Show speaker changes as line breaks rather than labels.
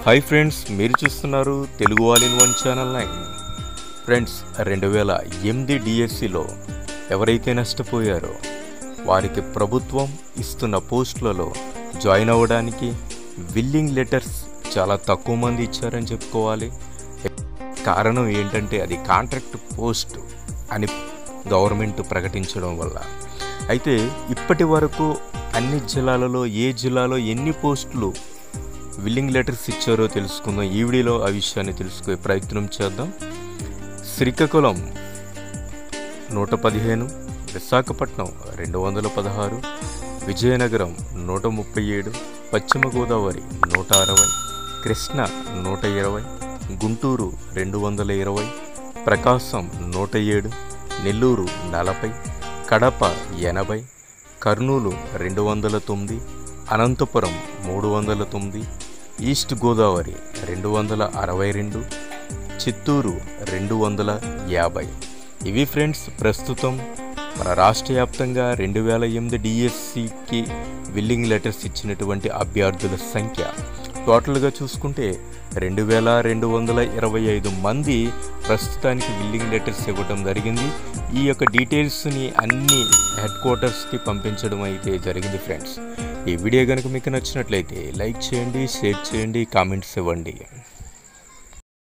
hi friends మీరు చూస్తున్నారు Telugu all in one channel nine friends రెండు వేల ఎనిమిది డిఎస్సిలో ఎవరైతే నష్టపోయారో వారికి ప్రభుత్వం ఇస్తున్న పోస్టులలో జాయిన్ అవ్వడానికి విల్లింగ్ లెటర్స్ చాలా తక్కువ మంది ఇచ్చారని చెప్పుకోవాలి కారణం ఏంటంటే అది కాంట్రాక్ట్ పోస్ట్ అని గవర్నమెంట్ ప్రకటించడం వల్ల అయితే ఇప్పటి వరకు అన్ని జిల్లాలలో ఏ జిల్లాలో ఎన్ని పోస్టులు విల్లింగ్ లెటర్స్ ఇచ్చారో తెలుసుకుందాం ఈ వీడియోలో ఆ విషయాన్ని తెలుసుకునే ప్రయత్నం చేద్దాం శ్రీకాకుళం నూట పదిహేను విశాఖపట్నం రెండు వందల పదహారు విజయనగరం నూట ముప్పై ఏడు పశ్చిమ గోదావరి నూట అరవై కృష్ణ నూట ఇరవై గుంటూరు రెండు వందల ఇరవై ప్రకాశం నూట ఏడు నెల్లూరు నలభై కడప ఎనభై కర్నూలు రెండు వందల తొమ్మిది అనంతపురం మూడు వందల తొమ్మిది ఈస్ట్ గోదావరి రెండు వందల అరవై రెండు చిత్తూరు రెండు వందల యాభై ఇవి ఫ్రెండ్స్ ప్రస్తుతం మన రాష్ట్ర వ్యాప్తంగా రెండు వేల ఎనిమిది డిఎస్సికి విల్లింగ్ లెటర్స్ ఇచ్చినటువంటి అభ్యర్థుల సంఖ్య టోటల్గా చూసుకుంటే రెండు వేల రెండు వందల ఇరవై ఐదు మంది ప్రస్తుతానికి విల్లింగ్ లెటర్స్ ఇవ్వడం జరిగింది ఈ యొక్క డీటెయిల్స్ని అన్ని హెడ్ క్వార్టర్స్కి పంపించడం అయితే జరిగింది ఫ్రెండ్స్ ఈ వీడియో కనుక మీకు నచ్చినట్లయితే లైక్ చేయండి షేర్ చేయండి కామెంట్స్ ఇవ్వండి